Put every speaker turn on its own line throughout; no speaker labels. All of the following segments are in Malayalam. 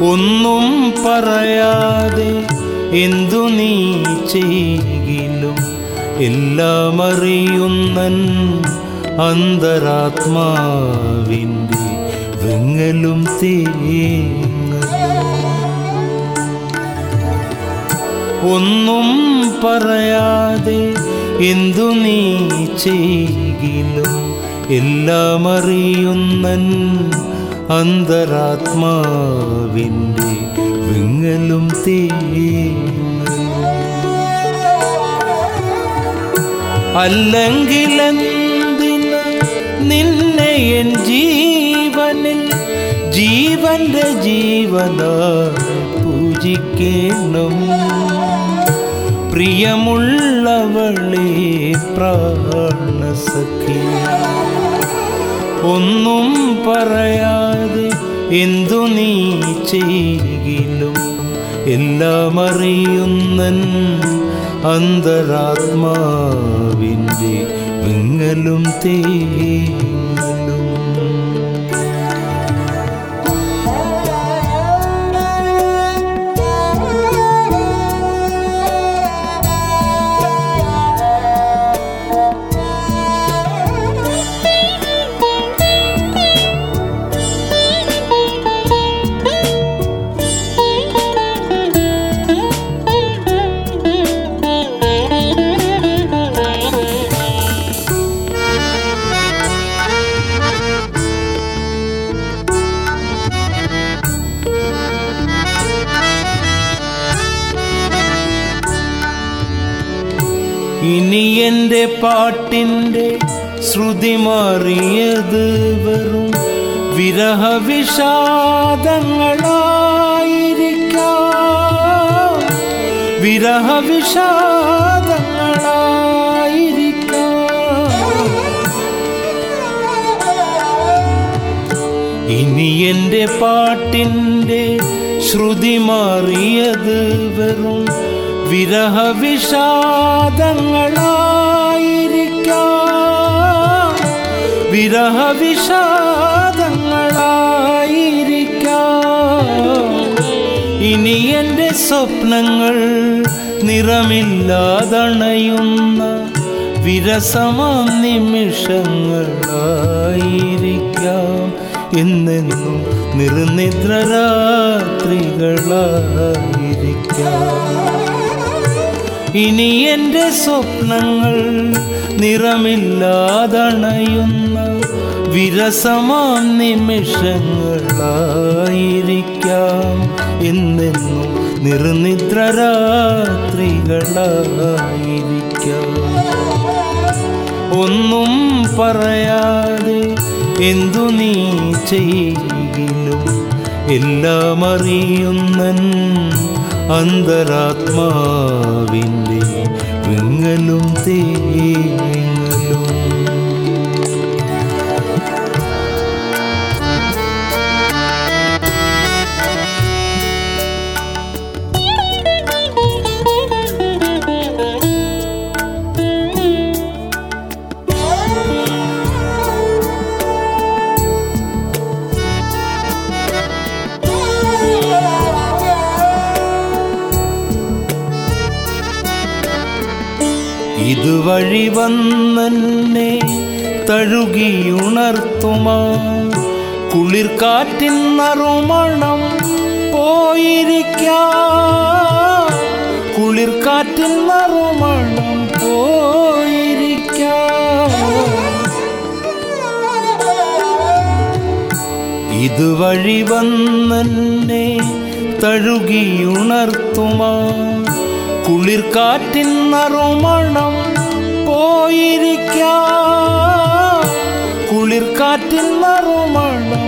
ഒന്നും പറയാതെ എന്തു നീ ചെയ്യിലും എല്ലാം അറിയുന്നൻ അന്തരാത്മാവിൻ്റെ വെങ്ങലും തേങ്ങലും ഒന്നും പറയാതെ എന്തു നീ ചെയ്യിലും എല്ലാം അറിയുന്നൻ അന്തരാത്മാവിൻ്റെ വിങ്ങലും തേങ്ങലും അല്ലെങ്കിലെന്തിന് നിന്നെ എൻ ജീവനിൽ ജീവന്റെ ജീവനായി പൂജിക്കണം പ്രിയമുള്ളവളെ പ്രാണസഖി ഒന്നും പറയാതെ എന്തു നീ ചെയ്യിലും എല്ലാം അറിയുന്നൻ അന്തരാത്മാവിൻ്റെ വിങ്ങലും തേങ്ങലും ഇനി എൻ്റെ പാട്ടിൻ്റെ ശ്രുതി മാറിയത് വെറും വിരഹവിഷാദങ്ങളായിരിക്കാം വിരഹവിഷാദങ്ങളായിരിക്കാം ഇനി എൻ്റെ പാട്ടിൻ്റെ ശ്രുതി മാറിയത് വെറും വിരഹവിഷാദങ്ങളായിരിക്കാം വിരഹവിഷാദങ്ങളായിരിക്കാം ഇനി എൻ്റെ സ്വപ്നങ്ങൾ നിറമില്ലാതണയുന്ന വിരസമാം നിമിഷങ്ങളായിരിക്കാം എന്നെന്നും നിർനിദ്രരാത്രികളായിരിക്കാം ഇനി എൻ്റെ സ്വപ്നങ്ങൾ നിറമില്ലാതണയുന്ന വിരസമാം നിമിഷങ്ങളായിരിക്കാം എന്നെന്നും നിർനിദ്രരാത്രികളായിരിക്കാം ഒന്നും പറയാതെ എന്തു നീ ചെയ്യിലും എല്ലാം അറിയുന്നൻ അന്തരാത്മാവിൻ്റെ വിങ്ങലും തേങ്ങലും ഇതുവഴി വന്നെ തഴുകിയുണർത്തുമാ കുളിർക്കാറ്റിൻ നറുമണം പോയിരിക്കാം കുളിർക്കാറ്റിൻ നറുമണം പോയിരിക്കാം ഇതുവഴി വന്നെ തഴുകിയുണർത്തുമാ കുളിർക്കാറ്റിൻ നറുമണം പോയിരിക്കാം കുളിർക്കാറ്റിൻ നറുമണം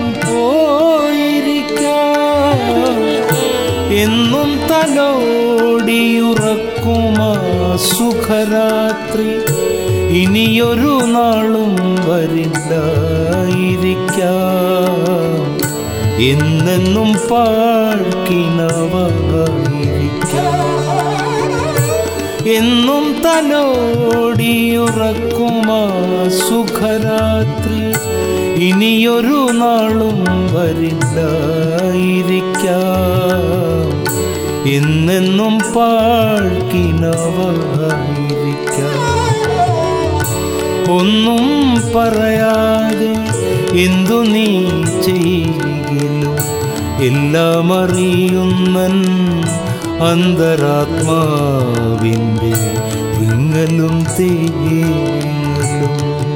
പോയിരിക്കാം എന്നും തലോടിയുറക്കുമാ സുഖരാത്രി ഇനിയൊരു നാളും വരില്ലായിരിക്കാം എന്നെന്നും പാഴ്ക്കിനവായിരിക്കാം എന്നും തലോടിയുറക്കുമാ സുഖരാത്രി ഇനിയൊരു നാളും വരില്ലായിരിക്കാം എന്നെന്നും പാഴ്ക്കിനവായിരിക്കാം ഒന്നും പറയാതെ എന്തു നീ ചെയ്യിലും എല്ലാം അറിയുന്നൻ അന്തരാത്മാവിൻ്റെ വിങ്ങലും തേങ്ങലും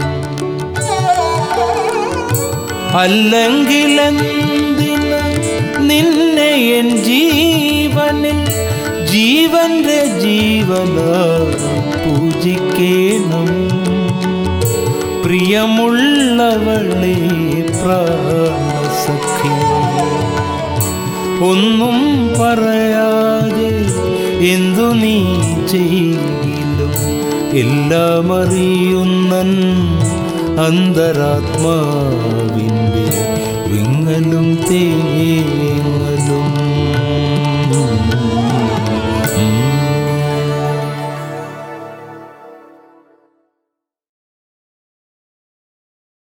അല്ലെങ്കിലെന്തിന് നിന്നെ എൻ ജീവനിൽ ജീവന്റെ ജീവന പൂജിക്കേണം പ്രിയമുള്ളവളെ പ്രാണസഖി ഒന്നും പറയാതെ എന്തു നീ ചെയ്യിലും എല്ലാം അറിയുന്നൻ അന്തരാത്മാവിൻ്റെ വിങ്ങലും തേങ്ങലും